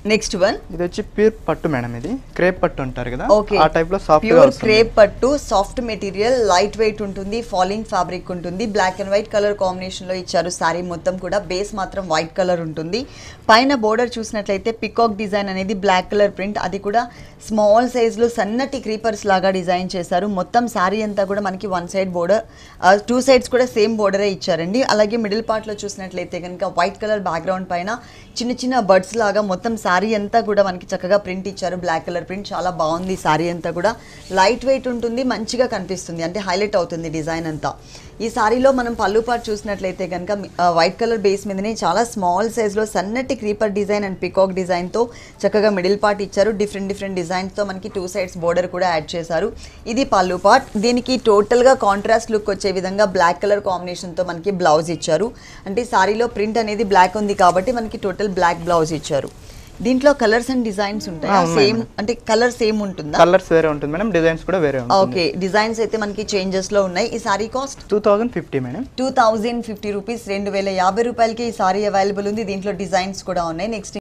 next one ఇది వచ్చి pure పట్టు మేడం ఇది క్రేప్ పట్టు అంటారు కదా ఓకే ఆ టైప్ లో సాఫ్ట్ గా ప్యూర్ వస్తుంది క్రేప్ పట్టు సాఫ్ట్ మెటీరియల్ లైట్ వెయిట్ ఉంటుంది ఫాలింగ్ ఫ్యాబ్రిక్ ఉంటుంది black and white colour combination లో ఇచ్చారు సారీ మొత్తం కూడా బేస్ మాత్రం వైట్ కలర్ ఉంటుంది పైన బోర్డర్ చూసినట్లయితే పికాక్ డిజైన్ అనేది బ్లాక్ కలర్ ప్రింట్ అది కూడా స్మాల్ సైజ్ లో సన్నటి క్రీపర్స్ లాగా డిజైన్ చేశారు మొత్తం శారీ అంతా కూడా మనకి one side border two sides కూడా సేమ్ బోర్డరే ఇచ్చారండి అలాగే మిడిల్ పార్ట్ లో చూసినట్లయితే కనుక వైట్ కలర్ బ్యాక్గ్రౌండ్ పైన చిన్న చిన్న బర్డ్స్ లాగా మొత్తం శారీ అంతా కూడా మనకి చక్కగా ప్రింట్ ఇచ్చారు బ్లాక్ కలర్ ప్రింట్ చాలా బాగుంది శారీ అంతా కూడా లైట్ వెయిట్ ఉంటుంది మంచిగా కనిపిస్తుంది అంటే హైలైట్ అవుతుంది డిజైన్ అంతా ఈ సారీలో మనం పళ్ళు పాటు చూసినట్లయితే కనుక వైట్ కలర్ బేస్ మీదనే చాలా స్మాల్ సైజ్లో సన్నటి క్రీపర్ డిజైన్ అండ్ పికాక్ డిజైన్తో చక్కగా మిడిల్ పార్ట్ ఇచ్చారు డిఫరెంట్ డిఫరెంట్ డిజైన్స్తో మనకి టూ సైడ్స్ బోర్డర్ కూడా యాడ్ చేశారు ఇది పళ్ళు పార్ట్ దీనికి టోటల్గా కాంట్రాస్ట్ లుక్ వచ్చే విధంగా బ్లాక్ కలర్ కాంబినేషన్తో మనకి బ్లౌజ్ ఇచ్చారు అంటే సారీలో ప్రింట్ అనేది బ్లాక్ ఉంది కాబట్టి మనకి టోటల్ బ్లాక్ బ్లౌజ్ ఇచ్చారు దీంట్లో కలర్స్ అండ్ డిజైన్స్ ఉంటాయి ఆ, ఉన్నాయి సేమ్ అంటే కలర్ సేమ్ ఉంటుందా కలర్స్ వేరే ఉంటుంది మేడం డిజైన్స్ కూడా వేరే ఉంటుంది ఓకే డిజైన్స్ అయితే మనకి చేంజెస్ లో ఉన్నాయి ఈ sari cost two thousand fifty madam two thousand fifty rupees రెండు వేల యాభై రూపాయలకి ఈ సారీ అవైలబుల్ ఉంది దీంట్లో డిజైన్స్ కూడా ఉన్నాయి నెక్స్ట్